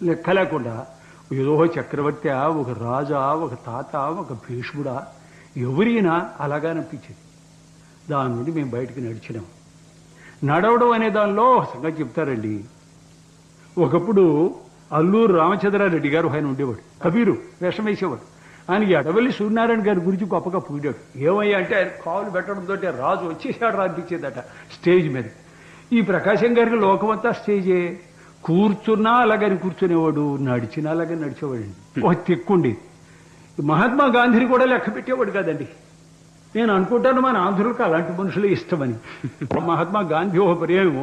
లెక్క లేకుండా ఏదో చక్రవర్తి ఒక రాజా ఒక తాత ఒక భీష్ముడా ఎవరైనా అలాగా అనిపించేది దాని నుండి మేము బయటికి నడిచినాం నడవడం అనే దానిలో ఒక సంగతి చెప్తారండి ఒకప్పుడు అల్లూరు రామచంద్రారెడ్డి గారు ఆయన ఉండేవాడు కబీరు వేషం వేసేవాడు ఆయన ఎడవల్లి సూర్యనారాయణ గారి గురించి గొప్పగా పూడాడు ఏమయ్యా అంటే ఆయన కాలు పెట్టడంతో రాజు వచ్చేసాడు రా అనిపించేదట స్టేజ్ మీద ఈ ప్రకాశం గారికి లోకమంతా స్టేజే కూర్చున్నా అలాగని కూర్చునేవాడు నడిచినా అలాగని నడిచేవాడండి ఒక తిక్కుండి మహాత్మా గాంధీని కూడా లెక్క పెట్టేవాడు కదండి నేను అనుకుంటాను మన ఆంధ్రులకు అలాంటి మనుషులే ఇష్టమని మహాత్మా గాంధీ ఒక పర్యాయం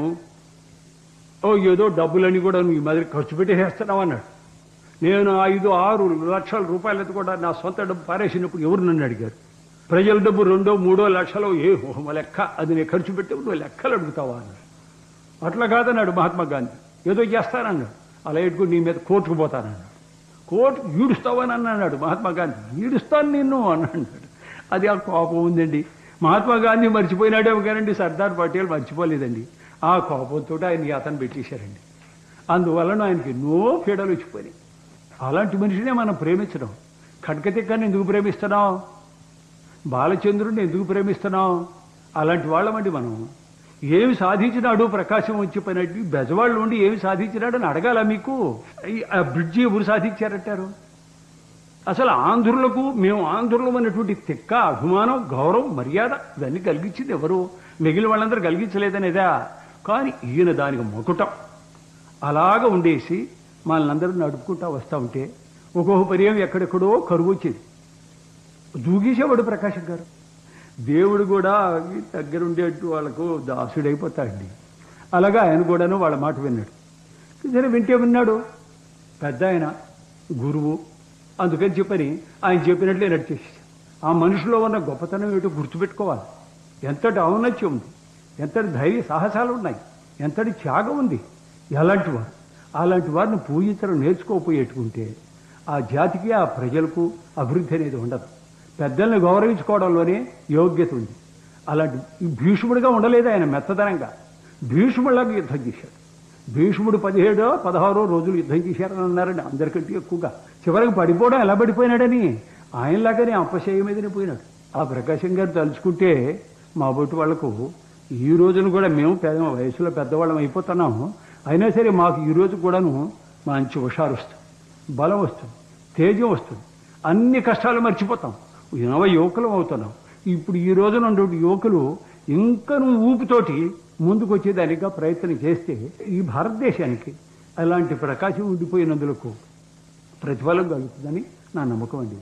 ఓ ఏదో డబ్బులని కూడా నువ్వు ఈ మాదిరి ఖర్చు పెట్టేసేస్తున్నావు అన్నాడు నేను ఐదు ఆరు లక్షల రూపాయలతో కూడా నా సొంత డబ్బు పారేసినప్పుడు ఎవరు నన్ను అడిగారు ప్రజల డబ్బు రెండో మూడో లక్షలు ఏ ఓహమ లెక్క అది నేను ఖర్చు పెట్టి నువ్వు లెక్కలు అడుగుతావా అన్నాడు అట్లా కాదన్నాడు మహాత్మా గాంధీ ఏదో చేస్తానన్నాడు అలా ఎట్టుకుని నీ మీద కోర్టుకు పోతానన్నాడు కోర్టు ఈడుస్తావని అన్నాడు మహాత్మా గాంధీ ఈడుస్తాను నిన్ను అన్నాడు అది ఆ కోపం ఉందండి మహాత్మా గాంధీ మర్చిపోయినాడేమో కానండి సర్దార్ పటేల్ మర్చిపోలేదండి ఆ కోపంతో ఆయన అతను పెట్టేశారండి అందువలన ఆయనకి ఎన్నో పీడలు వచ్చిపోయినాయి అలాంటి మనిషినే మనం ప్రేమించడం ఖడ్గతిక్కని ఎందుకు ప్రేమిస్తున్నాం బాలచంద్రుడిని ఎందుకు ప్రేమిస్తున్నాం అలాంటి వాళ్ళమండి మనం ఏమి సాధించినాడు ప్రకాశం వచ్చి పైనట్టు బెజవాళ్ళు ఉండి ఏమి సాధించినాడని అడగాల మీకు ఈ- ఆ బ్రిడ్జి ఎవరు సాధించారంటారు అసలు ఆంధ్రులకు మేము ఆంధ్రులం అన్నటువంటి తిక్క అభిమానం గౌరవం మర్యాద ఇవన్నీ కలిగించింది ఎవరు మిగిలిన వాళ్ళందరూ కలిగించలేదనేదా కానీ ఈయన దానికి మొకుటం అలాగ ఉండేసి మనల్ని అందరూ నడుపుకుంటా వస్తూ ఉంటే ఒక్కొక్క పర్యాయం ఎక్కడెక్కడో కరువు వచ్చేది దూగేసేవాడు ప్రకాశం గారు దేవుడు కూడా అవి దగ్గరుండేట్టు వాళ్ళకు దాసుడైపోతాడండి అలాగా ఆయన కూడాను వాళ్ళ మాట విన్నాడు సరే వింటే విన్నాడు పెద్ద ఆయన గురువు అందుకని చెప్పని ఆయన చెప్పినట్లే నడిచేసి ఆ మనిషిలో ఉన్న గొప్పతనం ఏమిటో గుర్తుపెట్టుకోవాలి ఎంతటి ఔన్నత్యం ఉంది ఎంతటి ధైర్య సాహసాలు ఉన్నాయి ఎంతటి త్యాగం ఉంది ఎలాంటి వారు అలాంటి వారిని పూజించడం నేర్చుకోపోయేట్టుకుంటే ఆ జాతికి ఆ ప్రజలకు అభివృద్ధి అనేది ఉండదు పెద్దల్ని గౌరవించుకోవడంలోనే యోగ్యత ఉంది అలాంటి ఈ భీష్ముడిగా ఉండలేదు ఆయన మెత్తదనంగా భీష్ముడిలాగా యుద్ధం చేశాడు భీష్ముడు పదిహేడో పదహారో రోజులు యుద్ధం చేశారని అన్నారండి అందరికంటే ఎక్కువగా చివరికి పడిపోవడం ఎలా పడిపోయినాడని ఆయనలాగానే అపశయ మీదనే పోయినాడు ఆ ప్రకాశం గారు తలుచుకుంటే మా బొట్టు వాళ్లకు ఈ రోజున కూడా మేము పెద్ద వయసులో పెద్దవాళ్ళం అయిపోతున్నాము అయినా సరే మాకు ఈ రోజు కూడాను మంచి హుషారు వస్తుంది బలం వస్తుంది తేజం వస్తుంది అన్ని కష్టాలు మర్చిపోతాం నవ యువకులం అవుతున్నాం ఇప్పుడు ఈ రోజున ఉన్నటువంటి యువకులు ఇంకా నువ్వు ఊపుతోటి ముందుకు వచ్చేదానిగా ప్రయత్నం చేస్తే ఈ భారతదేశానికి అలాంటి ప్రకాశం ఉండిపోయినందులకు ప్రతిఫలం కలుగుతుందని నా నమ్మకం అండి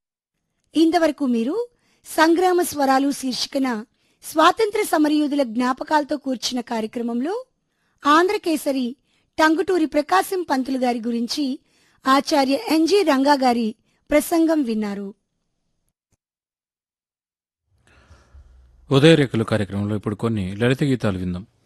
ఇంతవరకు మీరు సంగ్రామ స్వరాలు శీర్షికన స్వాతంత్ర సమరయోధుల జ్ఞాపకాలతో కూర్చున్న కార్యక్రమంలో ఆంధ్రకేసరి టంగుటూరి ప్రకాశం పంతులు గారి గురించి ఆచార్య ఎన్జి రంగా గారి ప్రసంగం విన్నారు ఉదయరేఖలు కార్యక్రమంలో ఇప్పుడు కొన్ని లలిత గీతాలు విందాం